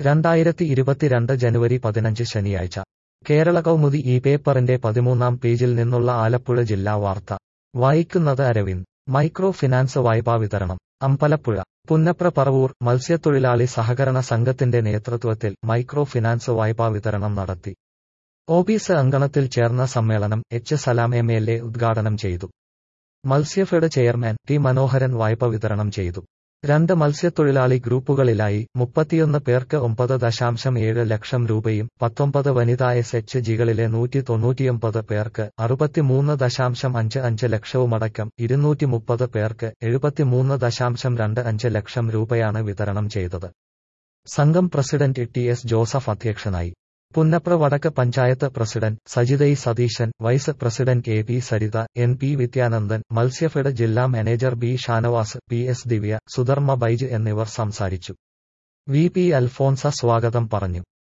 രണ്ടായിരത്തി ഇരുപത്തിരണ്ട് ജനുവരി പതിനഞ്ച് ശനിയാഴ്ച കേരള കൗമുദി ഈ പേപ്പറിന്റെ പതിമൂന്നാം പേജിൽ നിന്നുള്ള ആലപ്പുഴ ജില്ലാ വാർത്ത വായിക്കുന്നത് അരവിന്ദ് മൈക്രോ ഫിനാൻസ് വായ്പാ വിതരണം അമ്പലപ്പുഴ പുന്നപ്ര പറവൂർ മത്സ്യത്തൊഴിലാളി സഹകരണ സംഘത്തിന്റെ നേതൃത്വത്തിൽ മൈക്രോ ഫിനാൻസ് വായ്പാ വിതരണം നടത്തി ഓഫീസ് അങ്കണത്തിൽ ചേർന്ന സമ്മേളനം H Salam M L A ഉദ്ഘാടനം ചെയ്തു മത്സ്യഫെഡ് ചെയർമാൻ ടി മനോഹരൻ വായ്പ വിതരണം ചെയ്തു രണ്ട് മത്സ്യത്തൊഴിലാളി ഗ്രൂപ്പുകളിലായി മുപ്പത്തിയൊന്ന് പേർക്ക് ഒമ്പത് ദശാംശം ഏഴ് ലക്ഷം രൂപയും പത്തൊമ്പത് വനിതാ എസ് എച്ച് ജികളിലെ നൂറ്റി തൊണ്ണൂറ്റിയൊമ്പത് പേർക്ക് അറുപത്തിമൂന്ന് ദശാംശം അഞ്ച് അഞ്ച് ലക്ഷവുമടക്കം ഇരുന്നൂറ്റി മുപ്പത് പേർക്ക് എഴുപത്തിമൂന്ന് ദശാംശം രണ്ട് അഞ്ച് ലക്ഷം രൂപയാണ് വിതരണം ചെയ്തത് സംഘം പ്രസിഡന്റ് ടി എസ് ജോസഫ് അധ്യക്ഷനായി പുന്നപ്ര വടക്ക് panchayat president Sajitha Satheesan vice president A P Saritha N P Vidyanandan Matsyafed ജില്ലാ manager B Shanavas P S Divya Sudharma Baiju എന്നിവർ സംസാരിച്ചു വി പി അൽഫോൻസ സ്വാഗതം പറഞ്ഞു